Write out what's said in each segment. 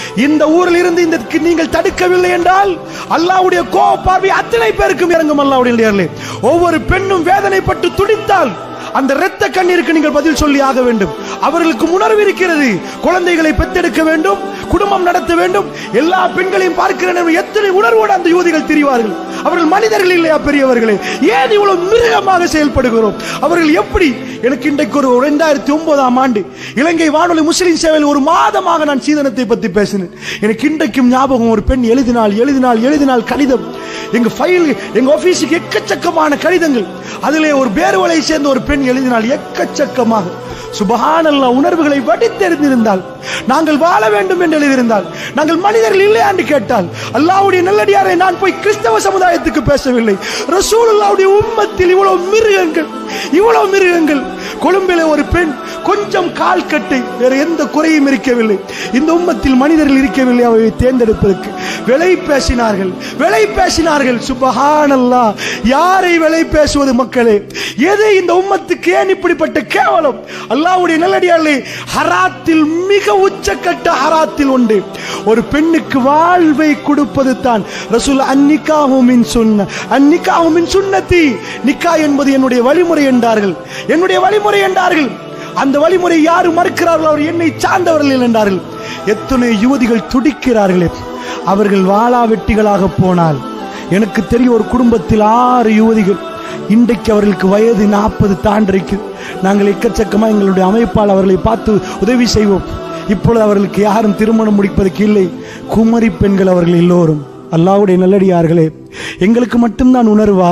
இந்த ஊரில் இருந்து இந்த நீங்கள் தடுக்கவில்லை என்றால் அல்லாஹ்வுடைய கோப பார்வை அத்தனை பேருக்கும் இறங்கும் அல்லாஹ்வுடைய ஒவ்வொரு பெண்ணும் வேதனைப்பட்டு துடித்தால் அந்த இரத்த கண்ணீருக்கு நீங்கள் பதில் சொல்லி ஆக வேண்டும் அவர்களுக்கு உணர்வு இருக்கிறது குழந்தைகளை பெத்தெடுக்க வேண்டும் குடும்பம் நடத்த வேண்டும் எல்லா பெண்களையும் பார்க்கிற நேரம் எத்தனை உணர்வோடு அந்த யுவதிகள் திரிவார்கள் அவர்கள் மனிதர்கள் இல்லையா பெரியவர்களே ஏன் இவ்வளவு மிருகமாக செயல்படுகிறோம் அவர்கள் எப்படி எனக்கு இன்றைக்கு ஒரு இரண்டாயிரத்தி ஒன்பதாம் ஆண்டு இலங்கை வானொலி முஸ்லிம் சேவையில் ஒரு மாதமாக நான் சீதனத்தை பத்தி பேசினேன் எனக்கு இன்றைக்கும் ஞாபகம் ஒரு பெண் எழுதினால் எழுதினால் எழுதினால் கடிதம் எங்க ஃபைல் எங்க ஆபீஸுக்கு எக்கச்சக்கமான கடிதங்கள் அதிலே ஒரு பேர்வலை சேர்ந்த ஒரு பெண் எழுதினால் எக்கச்சக்கமாக சுபஹானல்லா உணர்வுகளை வடித்தெறிந்திருந்தால் நாங்கள் வாழ வேண்டும் என்று எழுதியிருந்தால் நாங்கள் மனிதர்கள் இல்லையா என்று கேட்டால் அல்லாஹ்வுடைய நல்லடியாரை நான் போய் கிறிஸ்தவ சமுதாயத்துக்கு பேசவில்லை ரசூலுல்லாஹ்வுடைய உம்மத்தில் இவ்வளவு மிருகங்கள் இவ்வளவு மிருகங்கள் கொழும்பிலே ஒரு பெண் கொஞ்சம் கால் கட்டை வேற எந்த குறையும் இருக்கவில்லை இந்த உம்மத்தில் மனிதர்கள் இருக்கவில்லை அவை தேர்ந்தெடுப்பதற்கு விலை பேசினார்கள் விலை பேசினார்கள் சுபஹானல்லா யாரை விலை பேசுவது மக்களே எது இந்த உம்மத்துக்கு ஏன் இப்படிப்பட்ட கேவலம் அல்லாஹ்வுடைய நல்லடியார்களே ஹராத்தில் மிக உச்சக்கட்ட ஹராத்தில் உண்டு ஒரு பெண்ணுக்கு வாழ்வை கொடுப்பது தான் ரசூல் அன்னிகாஹுமின் சுன்ன அன்னிகாஹுமின் சுன்னதி நிக்கா என்பது என்னுடைய வழிமுறை என்றார்கள் என்னுடைய வழிமுறை என்றார்கள் அந்த வழிமுறை யாரு மறுக்கிறார்களோ அவர் என்னை சார்ந்தவர்கள் என்றார்கள் எத்தனை யுவதிகள் துடிக்கிறார்களே அவர்கள் வாளா வெட்டிகளாக போனால் எனக்கு தெரியும் ஒரு குடும்பத்தில் ஆறு யுவதிகள் இன்றைக்கு அவர்களுக்கு வயது நாற்பது தாண்டிருக்கு நாங்கள் எக்கச்சக்கமாக எங்களுடைய அமைப்பால் அவர்களை பார்த்து உதவி செய்வோம் இப்பொழுது அவர்களுக்கு யாரும் திருமணம் முடிப்பதற்கு இல்லை குமரி பெண்கள் அவர்கள் எல்லோரும் அல்லாவுடைய நல்லடியார்களே எங்களுக்கு மட்டும்தான் உணர்வா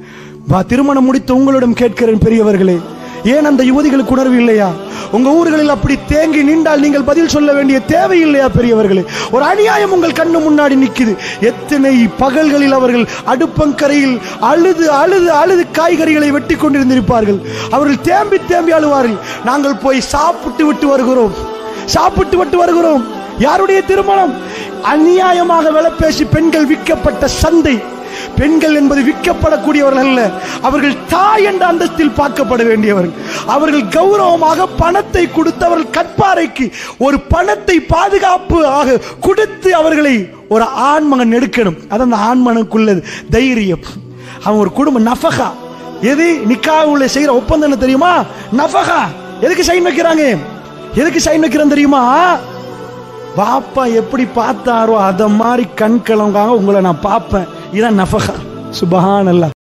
வா திருமணம் முடித்த உங்களிடம் கேட்கிறேன் பெரியவர்களே ஏன் அந்த யுவதிகளுக்கு உணர்வு இல்லையா உங்க ஊர்களில் அப்படி தேங்கி நின்றால் நீங்கள் பதில் சொல்ல வேண்டிய தேவை இல்லையா பெரியவர்களே ஒரு அநியாயம் உங்கள் கண்ணு முன்னாடி நிக்குது எத்தனை பகல்களில் அவர்கள் அடுப்பங்கரையில் அழுது அழுது அழுது காய்கறிகளை வெட்டி கொண்டிருந்திருப்பார்கள் அவர்கள் தேம்பி தேம்பி அழுவார்கள் நாங்கள் போய் சாப்பிட்டு விட்டு வருகிறோம் சாப்பிட்டு விட்டு வருகிறோம் யாருடைய திருமணம் அநியாயமாக விலை பேசி பெண்கள் விற்கப்பட்ட சந்தை பெண்கள் என்பது விற்கப்படக்கூடியவர்கள் அல்ல அவர்கள் தாய் என்ற அந்தஸ்தில் பார்க்கப்பட வேண்டியவர்கள் அவர்கள் கௌரவமாக பணத்தை கொடுத்து அவர்கள் கற்பாறைக்கு ஒரு பணத்தை பாதுகாப்பு ஆக கொடுத்து அவர்களை ஒரு ஆண்மகன் எடுக்கணும் அது அந்த ஆண்மகனுக்குள்ளது தைரியம் அவன் ஒரு குடும்ப நஃபகா எது நிக்காவுல செய்யற ஒப்பந்தம் என்ன தெரியுமா நஃபகா எதுக்கு சைன் வைக்கிறாங்க எதுக்கு சைன் வைக்கிறோம் தெரியுமா பாப்பா எப்படி பார்த்தாரோ அத மாதிரி கண் கிழங்காக உங்களை நான் பார்ப்பேன் இதான் நஃபகா சுபஹான்